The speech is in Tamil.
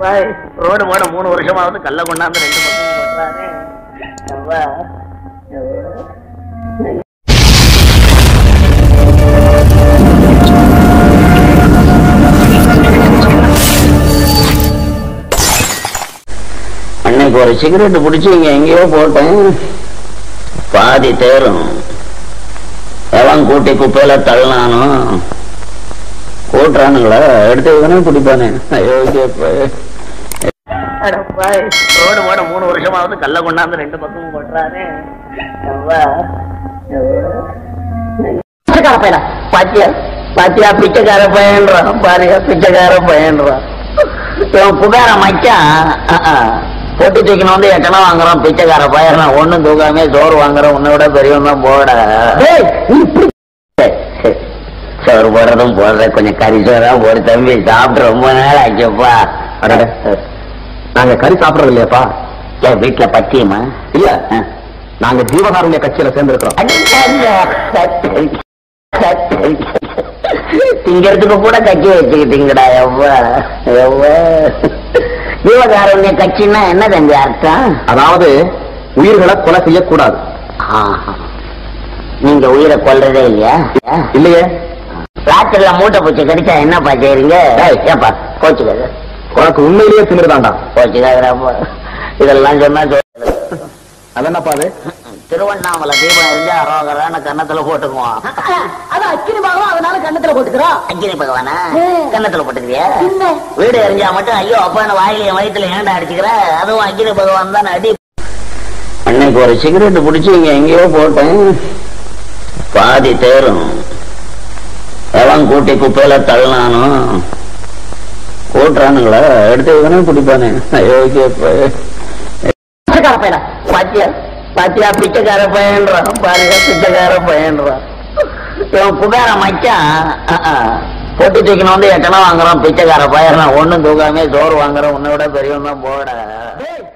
பாய் ரோடு போட மூணு வருஷமாவது கல்ல கொண்டாந்து ரெண்டு பக்கம் போட்டுறானே அவ்வா, அவ்வா. அன்னைக்கு ஒரு சிகரெட் பிடிச்சி இங்க எங்கேயோ போட்டேன் பாதி தேரும் எவன் கூட்டி குப்பையில தள்ளினானோ கூட்டுறானுங்களா எடுத்து வைக்கனே பிடிப்பானே அயோக்கிய பாய் ரோடு போட மூணு வருஷமாவது கல்ல கொண்டாந்து ரெண்டு பக்கமும் போட்டுறானே அவ்வா, அவ்வா. பாத்தியா பாத்தியா பிச்சைக்கார பையன்றான் பாருங்க பிச்சைக்கார பையன்றான் இவன் புகார மச்சான் அஹ், அஹ். பொட்டி தூக்கணும் வந்து எட்டனா வாங்குறான் பிச்சைக்கார பையன் ஒண்ணும் தூக்காமே சோறு வாங்குறான் உன்னை விட பெரியவன் தான் போட சோறு போடுறதும் போடுற கொஞ்சம் கறி சோறா போடு தம்பி சாப்பிட்டு ரொம்ப நேரம் ஆச்சுப்பா அடடே. நாங்க கறி சாப்பிடறது இல்லையாப்பா ஏன் வீட்டுல பத்தியமா இல்ல அஹ். நாங்க ஜீவகாருண்ய கட்சியில சேர்ந்திருக்கிறோம் திங்கிறதுக்கு கூட கட்சி வச்சுக்கிட்டீங்கடா எவ்வளோ எவ்வளோ ஜீவகாருண்ய கட்சின்னா என்ன தம்பி அர்த்தம் அதாவது உயிர்களை கொலை செய்யக்கூடாது ஆஹா. நீங்க உயிரை கொல்றதே இல்லையா இல்லையே ராத்திரில மூட்டை பூச்சி கடிச்சா என்னப்பா செய்றீங்க ஏய், ஏப்பா கோச்சுக்காத உனக்கு உண்மையிலேயே திமிருதாண்டா கோச்சுக்காதப்பா இதெல்லாம் சொன்னா சொல் அது என்னப்பா அது திருவண்ணாமலை தீபம் எரிஞ்சா அரோகரான கன்னத்துல போட்டுக்குவோம் அது அக்கினி பாகம் அதனால கண்ணத்துல போட்டுக்கிறோம் அக்கினி பகவானா ம். கன்னத்துல போட்டுக்கிறியா என்ன? வீடு எரிஞ்சா மட்டும் ஐயோ அப்பா என்ன வாயில என் வயித்துல ஏன்டா அடிச்சுக்கிற அதுவும் அக்கினி பகவான் தான் அடி அன்னைக்கு ஒரு சிகரெட் பிடிச்சி இங்க எங்கேயோ போட்டேன் பாதி தேரும் எவன் கூட்டி குப்பையில தள்ளினானோ கூட்டுறானுங்களா எடுத்து வைக்கனே பிடிப்பானே அயோக்கிய பிச்சைக்கார பையனா பாத்தியா பாத்தியா பிச்சைக்கார பையன்றான் பாருங்க பிச்சைக்கார பையன்றான் இவன் புகார மச்சான் அஹ், அஹ். பொட்டி தூக்கணும் வந்து எட்டனா வாங்குறான் பிச்சைக்கார பையன் ஒண்ணும் தூக்காமே சோறு வாங்குறான் உன்னை விட பெரியவன் தான் போட